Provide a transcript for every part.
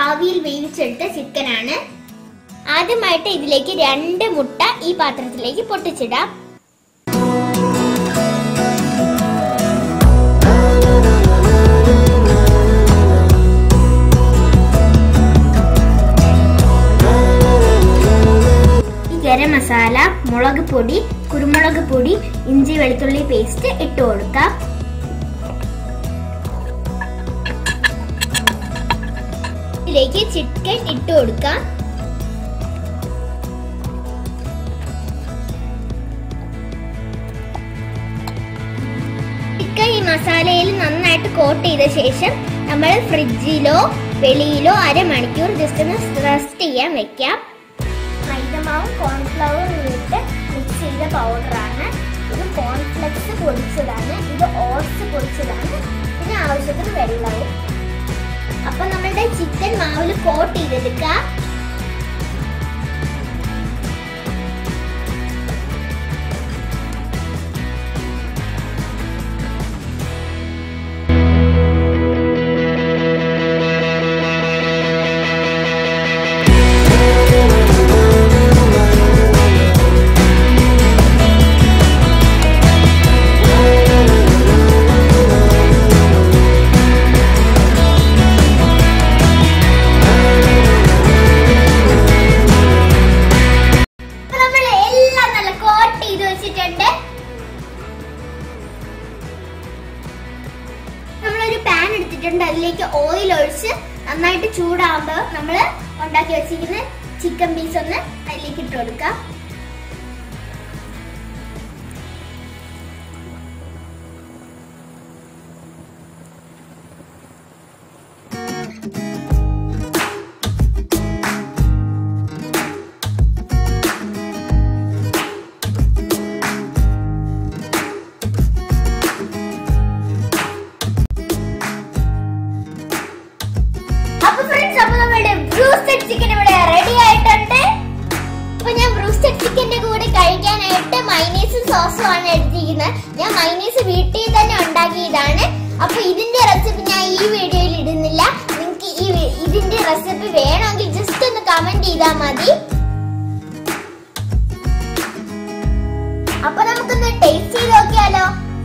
ആവിയിൽ വേവിച്ചെടുത്ത ചിക്കനാണ് ആദ്യമായിട്ട് ഇതിലേക്ക് രണ്ട് മുട്ട ഈ പാത്രത്തിലേക്ക് പൊട്ടിച്ചിടാം ഈ ഗരം മസാല മുളക് പൊടി കുരുമുളക് പൊടി ഇഞ്ചി വെളുത്തുള്ളി പേസ്റ്റ് ഇട്ട് കൊടുക്കാം ഇതിലേക്ക് ചിക്കൻ ഇട്ട് കൊടുക്കാം ചിക്കൻ ഈ മസാലയിൽ നന്നായിട്ട് കോട്ട് ചെയ്ത ശേഷം നമ്മൾ ഫ്രിഡ്ജിലോ വെളിയിലോ അരമണിക്കൂർ ജസ്റ്റ് ഒന്ന് റെസ്റ്റ് ചെയ്യാൻ വെക്കാം മൈദമാവും കോൺഫ്ലവറും ഇട്ട് മിക്സ് ചെയ്ത പൗഡറാണ് ഇത് കോൺഫ്ലെക്സ് പൊടിച്ചതാണ് ഇത് ഓട്സ് പൊടിച്ചതാണ് പിന്നെ ആവശ്യത്തിന് വെള്ളവും അപ്പൊ നമ്മളുടെ ചിക്കൻ മാവിൽ കോട്ട് ചെയ്തെടുക്കുക അപ്പൊ നമ്മൾ എല്ലാം നല്ല കോട്ട് ചെയ്ത് വെച്ചിട്ടുണ്ട് നമ്മളൊരു പാൻ എടുത്തിട്ടുണ്ട് അതിലേക്ക് ഓയിൽ ഒഴിച്ച് നന്നായിട്ട് ചൂടാകുമ്പോൾ നമ്മൾ ഉണ്ടാക്കി വെച്ചിരിക്കുന്ന ചിക്കൻ പീസ് ഒന്ന് അതിലേക്ക് ഇട്ട് കൊടുക്കാം അപ്പൊ ഫ്രണ്ട്സ് അപ്പൊ നമ്മുടെ ബ്രൂസ്റ്റഡ് ചിക്കൻ ഇവിടെ റെഡി ആയിട്ടുണ്ട് അപ്പൊ ഞാൻ ബ്രൂസ്റ്റഡ് ചിക്കന്റെ കൂടെ കഴിക്കാനായിട്ട് മൈനീസും സോസും ആണ് എടുത്തിരിക്കുന്നത് ഞാൻ മൈനീസ് വീട്ടിൽ തന്നെ ഉണ്ടാക്കിയതാണ് അപ്പൊ ഇതിന്റെ റെസിപ്പി ഞാൻ ഈ വീഡിയോയിൽ ഇടുന്നില്ല നിങ്ങൾക്ക് ഈ വി- ഇതിന്റെ റെസിപ്പി വേണമെങ്കിൽ ജസ്റ്റ് ഒന്ന് കമന്റ് ചെയ്താൽ മതി അപ്പൊ നമുക്കൊന്ന് ടേസ്റ്റ് ചെയ്ത് നോക്കിയാലോ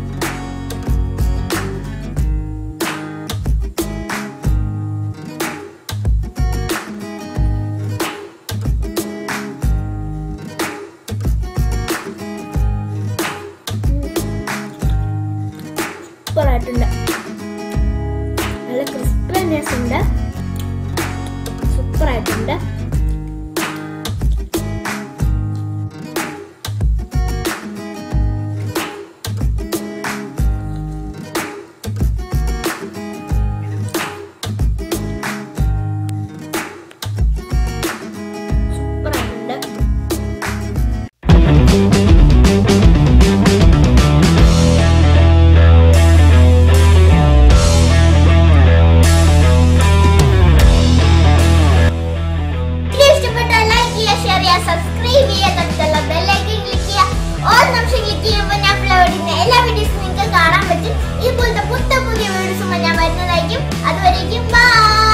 സൂപ്പർ ആയിട്ടുണ്ട് നല്ല ക്രിസ്പിനെസ് ഉണ്ട് സൂപ്പർ ആയിട്ടുണ്ട് സൂപ്പർ ആയിട്ടുണ്ട് വീഡിയോ ഇഷ്ടപ്പെട്ടാൽ ലൈക്ക് ചെയ്യുക ഷെയർ ചെയ്യുക സബ്സ്ക്രൈബ് ചെയ്യുക തൊട്ടുള്ള ബെല്ലൈക്കൻ ക്ലിക്ക് ചെയ്യുക ഓൾ നിമിഷം ക്ലിക്ക് ചെയ്യുമ്പോൾ ഞാൻ അപ്ലോഡ് ചെയ്യുന്ന എല്ലാ വീഡിയോസും നിങ്ങൾക്ക് കാണാൻ പറ്റും ഇതുപോലത്തെ പുത്ത പുതിയ വീഡിയോസും ഞാൻ വരുന്നതായിരിക്കും അതുവരേക്കും ബൈ